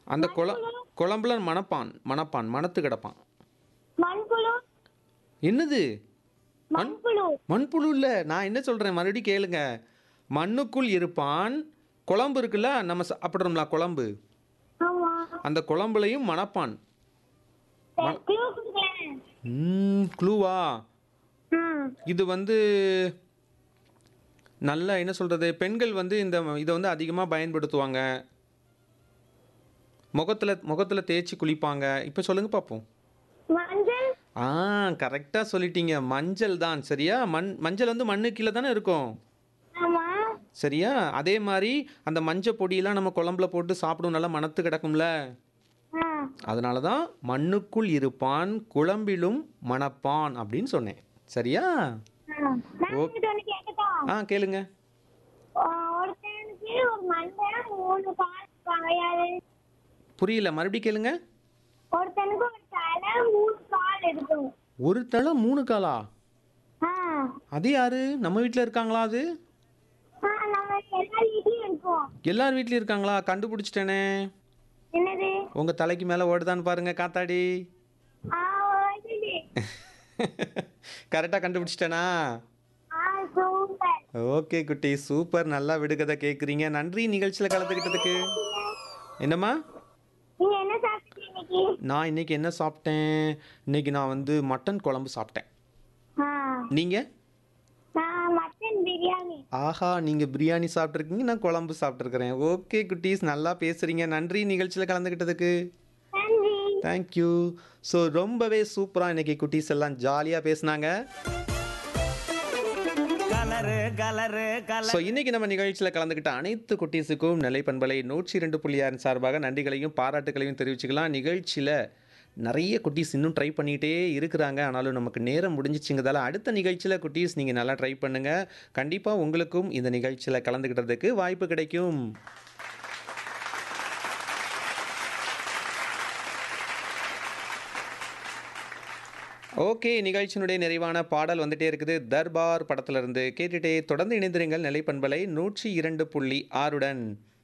அந்த குழ குழம்புல மணப்பான் மணப்பான் மணத்து கிடப்பான் மண்புழு என்னது மண்புழு மண்புழு இல்லை நான் என்ன சொல்கிறேன் மறுபடியும் கேளுங்க மண்ணுக்குள் இருப்பான் குழம்பு இருக்குல்ல நம்ம சாப்பிட்றோம்ல குழம்பு ஆமா அந்த குழம்புலையும் மணப்பான் க்ளூ கொடுக்கலேன் ம் க்ளூவா ம் இது வந்து நல்ல என்ன சொல்கிறது பெண்கள் வந்து இந்த இதை வந்து அதிகமாக பயன்படுத்துவாங்க முகத்தில் முகத்தில் தேய்ச்சி குளிப்பாங்க இப்போ சொல்லுங்கள் பார்ப்போம் மஞ்சள் ஆ கரெக்டாக சொல்லிட்டீங்க மஞ்சள் தான் சரியா மண் மஞ்சள் வந்து மண்ணு கீழே தானே இருக்கும் ஆமா சரியா அதே மாதிரி அந்த மஞ்சள் பொடியெல்லாம் நம்ம குழம்புல போட்டு சாப்பிடும் நல்லா மணத்து கிடக்கும்ல ஆ அதனால தான் மண்ணுக்குள் இருப்பான் குழம்பிலும் மணப்பான் அப்படின்னு சொன்னேன் சரியா ஆ. நான் உங்ககிட்ட ஒண்ணு கேட்கட்டா ஆ கேளுங்க ஒருத்தனுக்கு ஒரு மண்டை மூணு கால் இருப்பாங்க யாரு புரியல மறுபடியும் கேளுங்க ஒருத்தனுக்கு ஒரு தலை மூணு கால் இருக்கும் ஒரு தலை மூணு காலா ஆ அது யாரு நம்ம வீட்டில் இருக்காங்களா அது ஆ, நம்ம எல்லார் வீட்லயும் இருக்கும் எல்லார் வீட்லேயும் இருக்காங்களா கண்டுபிடிச்சிட்டேனே என்னது உங்கள் தலைக்கு மேலே ஓடுதான்னு பாருங்க காத்தாடி ஆ இது கரெக்டாக கண்டுபிடிச்சிட்டேனா ஆ சூப்பர் ஓகே குட்டி சூப்பர் நல்லா விடுகதை கேட்குறீங்க நன்றி நிகழ்ச்சியில் கலந்துக்கிட்டதுக்கு என்னம்மா நீங்க என்ன சாப்பிட்டீங்க இன்னைக்கு நான் இன்னைக்கு என்ன சாப்பிட்டேன் இன்னைக்கு நான் வந்து மட்டன் குழம்பு சாப்பிட்டேன் ஆ நீங்கள் நான் மட்டன் பிரியாணி ஆஹா நீங்கள் பிரியாணி சாப்பிட்ருக்கீங்க நான் குழம்பு சாப்பிட்ருக்கிறேன் ஓகே குட்டீஸ் நல்லா பேசுகிறீங்க நன்றி நிகழ்ச்சியில் கலந்துக்கிட்டதுக்கு நன்றி தேங்க்யூ ஸோ ரொம்பவே சூப்பராக இன்னைக்கு குட்டீஸ் எல்லாம் ஜாலியாக பேசுனாங்க கலரு கலரு கலர் ஸோ இன்னைக்கு நம்ம நிகழ்ச்சியில் கலந்துக்கிட்ட அனைத்து குட்டீஸுக்கும் நிலை பண்பலை நூற்றி இரண்டு புள்ளி ஆறின் சார்பாக நன்றிகளையும் பாராட்டுகளையும் தெரிவிச்சுக்கலாம் நிகழ்ச்சியில் நிறைய குட்டீஸ் இன்னும் ட்ரை பண்ணிகிட்டே இருக்கிறாங்க ஆனாலும் நமக்கு நேரம் முடிஞ்சிச்சுங்கிறதால அடுத்த நிகழ்ச்சியில் குட்டீஸ் நீங்கள் நல்லா ட்ரை பண்ணுங்கள் கண்டிப்பாக உங்களுக்கும் இந்த நிகழ்ச்சியில் கலந்துக்கிட்டதுக்கு வாய்ப்பு கிடைக்கும் ஓகே நிகழ்ச்சியினுடைய நிறைவான பாடல் வந்துட்டே இருக்குது தர்பார் படத்திலிருந்து கேட்டுட்டே தொடர்ந்து இணைந்திருங்கள் நிலைப்பண்பலை நூற்றி இரண்டு புள்ளி ஆறுடன்